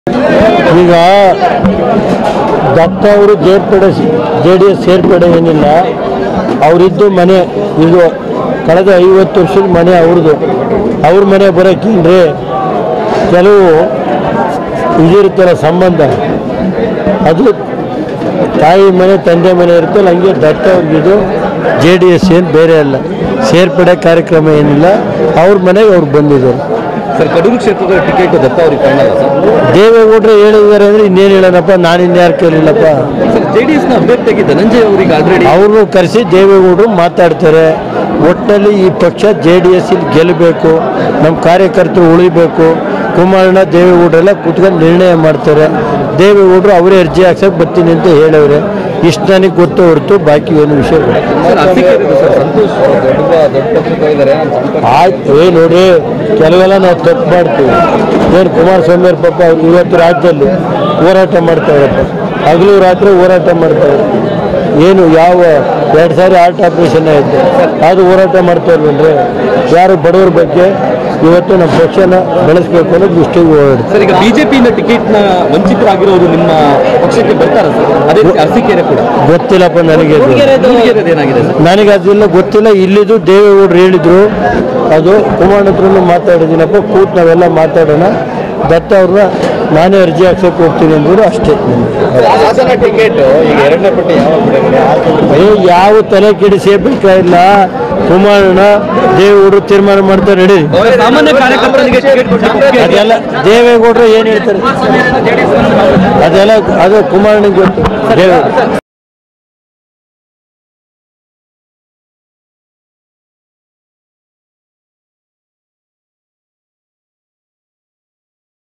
ಈಗ ದತ್ತ ಅವರು ಸೇರ್ಪಡೆ ಜೆ ಡಿ ಎಸ್ ಸೇರ್ಪಡೆ ಏನಿಲ್ಲ ಅವರಿದ್ದು ಮನೆ ಇದು ಕಳೆದ ಐವತ್ತು ವರ್ಷದ ಮನೆ ಅವ್ರದ್ದು ಅವ್ರ ಮನೆ ಬರೋಕ್ಕೇನ್ರಿ ಕೆಲವು ಇದಿರುತ್ತಲ್ಲ ಸಂಬಂಧ ಅದು ತಾಯಿ ಮನೆ ತಂದೆ ಮನೆ ಇರುತ್ತಲ್ಲ ಹಂಗೆ ದತ್ತ ಅವ್ರಿಗಿದು ಜೆ ಡಿ ಎಸ್ ಏನು ಬೇರೆ ಅಲ್ಲ ಸೇರ್ಪಡೆ ಕಾರ್ಯಕ್ರಮ ಏನಿಲ್ಲ ಅವ್ರ ಮನೆಗೆ ಅವ್ರು ಬಂದಿದ್ದಾರೆ ಸರ್ ಕಡೂರು ಕ್ಷೇತ್ರದ ಟಿಕೆಟ್ ದತ್ತ ಅವ್ರಿಗೆ ಕಾಣಲ್ಲ ಸರ್ ದೇವೇಗೌಡರು ಹೇಳಿದ್ದಾರೆ ಅಂದರೆ ಇನ್ನೇನು ಹೇಳೋಣಪ್ಪ ನಾನು ಇನ್ಯಾರು ಕೇಳಿಲ್ಲಪ್ಪ ಸರ್ ಜೆ ಡಿ ಎಸ್ನ ಅಭ್ಯರ್ಥಿಯಾಗಿ ಧನಂಜಯ ಅವರಿಗೆ ಆಲ್ರೆಡಿ ಅವ್ರನ್ನೂ ಕರೆಸಿ ದೇವೇಗೌಡರು ಮಾತಾಡ್ತಾರೆ ಒಟ್ಟಿನಲ್ಲಿ ಈ ಪಕ್ಷ ಜೆ ಡಿ ಎಸ್ ಇಲ್ಲಿ ಗೆಲ್ಲಬೇಕು ನಮ್ಮ ಕಾರ್ಯಕರ್ತರು ಉಳಿಬೇಕು ಕುಮಾರಣ್ಣ ದೇವೇಗೌಡರೆಲ್ಲ ಕೂತ್ಕೊಂಡು ನಿರ್ಣಯ ಮಾಡ್ತಾರೆ ದೇವೇಗೌಡರು ಅವರೇ ಅರ್ಜಿ ಹಾಕ್ಸಕ್ಕೆ ಬರ್ತೀನಿ ಅಂತ ಹೇಳವ್ರೆ ಇಷ್ಟು ನನಗೆ ಗೊತ್ತು ಹೊರತು ಬಾಕಿ ಏನು ವಿಷಯ ಗೊತ್ತಿಲ್ಲ. ಸರ್ ಅರಸೀಕೆರೆ ಸರ್ ಸಂತೋಷ್ ದೊಡ್ಡ ದೊಡ್ಡ ಪಕ್ಷದಲ್ಲಿದ್ದಾರೆ ಆಯ್ತು ಏ ನೋಡಿ ಕೆಲವೆಲ್ಲ ನಾವು ತಪ್ಪು ಮಾಡ್ತೀವಿ ಏನು ಕುಮಾರಸ್ವಾಮಿ ಅವ್ರ ಪಾಪ ಅವ್ರು ಇವತ್ತು ರಾಜ್ಯದಲ್ಲಿ ಹೋರಾಟ ಮಾಡ್ತಾವ್ರಪ್ಪ ಹಗಲು ರಾತ್ರಿ ಹೋರಾಟ ಮಾಡ್ತಾವ್ರೆ ಏನು ಯಾವ ಎರಡು ಸಾರಿ ಹಾರ್ಟ್ ಆಪರೇಷನ್ ಆಯಿತು ಅದು ಹೋರಾಟ ಮಾಡ್ತಾ ಇಲ್ವನ್ರಿ ಯಾರು ಬಡವರ ಬಗ್ಗೆ ಇವತ್ತು ನಮ್ಮ ಪಕ್ಷನ ಬೆಳೆಸ್ಬೇಕು ಅನ್ನೋ ದೃಷ್ಟಿಗೆ ಹೋರಾಡ್ತಾರೆ ಸರ್ ಈಗ ಬಿಜೆಪಿಯಿಂದ ಟಿಕೆಟ್ನ ವಂಚಿತರಾಗಿರೋರು ನಿಮ್ಮ ಪಕ್ಷಕ್ಕೆ ಬರ್ತಾರ ಸರ್ ಅದೇ ರೀತಿ ಅರಸೀಕೆರೆ ಕೂಡ ಗೊತ್ತಿಲ್ಲಪ್ಪ ನನಗೆ ಅದು. ಮೂಡಿಗೆರೆದು ಏನಾಗಿದೆ ಸರ್ ನನಗೆ ಅದೆಲ್ಲ ಗೊತ್ತಿಲ್ಲ ಇಲ್ಲಿದು ದೇವೇಗೌಡರು ಹೇಳಿದ್ರು ಅದು ಕುಮಾರಣ್ಣ ಹತ್ರನೂ ಮಾತಾಡಿದ್ದೀನಪ್ಪ ಕೂತ್ ನಾವೆಲ್ಲ ಮಾತಾಡೋಣ ದತ್ತ ಅವ್ರನ್ನ ನಾನೇ ಅರ್ಜಿ ಹಾಕ್ಸಕ್ಕೆ ಹೋಗ್ತೀನಿ ಅಂದ್ರು ಅಷ್ಟೇ ಹಾಸನ ಟಿಕೆಟ್ ಈಗ ಎರಡನೇ ಪಟ್ಟಿ ಯಾವ ಬಿಡುಗಡೆ ಏ ಯಾವ ತಲೆ ಕೆಡಿಸಬೇಕಾಗಿಲ್ಲ ಕುಮಾರಣ್ಣ ದೇವೇಗೌಡರು ತೀರ್ಮಾನ ಮಾಡ್ತಾರೆ ನಡಿ ಸಾಮಾನ್ಯ ಕಾರ್ಯಕರ್ತರಿಗೆ ಟಿಕೆಟ್ ಕೊಟ್ಟು ಅದೆಲ್ಲ ದೇವೇಗೌಡರು ಏನು ಹೇಳ್ತಾರೆ ಅದೆಲ್ಲ ಅದು ಕುಮಾರನಿಗೆ ಗೊತ್ತು ದೇವೇಗೌಡ